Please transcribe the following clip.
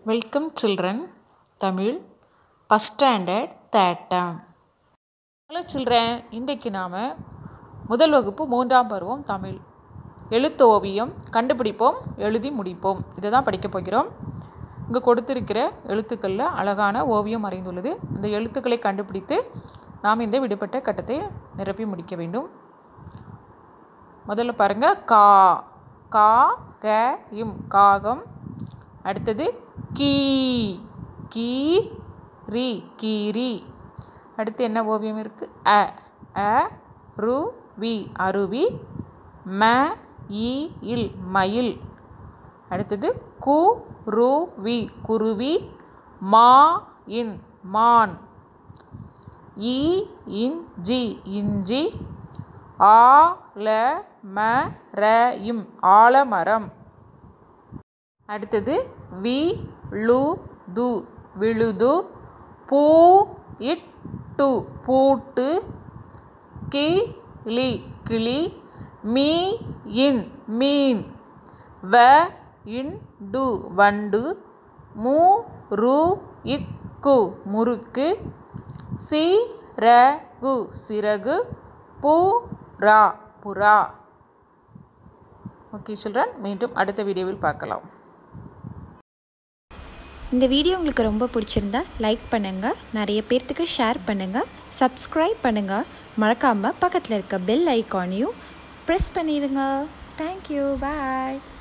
welcome children Tamil first standard third term hello children இன்றைக்கு நாம் முதல் வகுப்பு மூன்றாம் பருவம் தமிழ் எழுத்து ஓவியம் கண்டுபிடிப்போம் எழுதி முடிப்போம் இதை தான் படிக்க போகிறோம் இங்கே கொடுத்திருக்கிற எழுத்துக்களில் அழகான ஓவியம் வரைந்துள்ளது இந்த எழுத்துக்களை கண்டுபிடித்து நாம் இந்த விடுபட்ட கட்டத்தை நிரப்பி முடிக்க வேண்டும் முதல்ல பாருங்க கா கா க இம் காகம் அடுத்தது கீ கீ ரி கீரி அடுத்து என்ன ஓவியம் இருக்குது அ அ ரு வி அருவி ம இ இல் மயில் அடுத்தது கு ரு வி குருவி மா இன் மான் இ இன் ஜி இஞ்சி ஆ ல ம ர இம் ஆலமரம் அடுத்தது வி லு து விழுது பூ இட் டு பூட்டு கி லி கிளி மீ இன் மீன் வ இன் டு வண்டு மு ரு இக்கு முறுக்கு சி ர கு சிறகு பு ரா புறா ஓகே சில்ட்ரன் மீண்டும் அடுத்த வீடியோவில் பார்க்கலாம் இந்த வீடியோ உங்களுக்கு ரொம்ப பிடிச்சிருந்தா லைக் பண்ணுங்கள் நிறைய பேர்த்துக்கு ஷேர் பண்ணுங்கள் சப்ஸ்கிரைப் பண்ணுங்கள் மறக்காமல் பக்கத்தில் இருக்க பெல் ஐக்கானையும் ப்ரெஸ் பண்ணிடுங்க தேங்க்யூ பாய்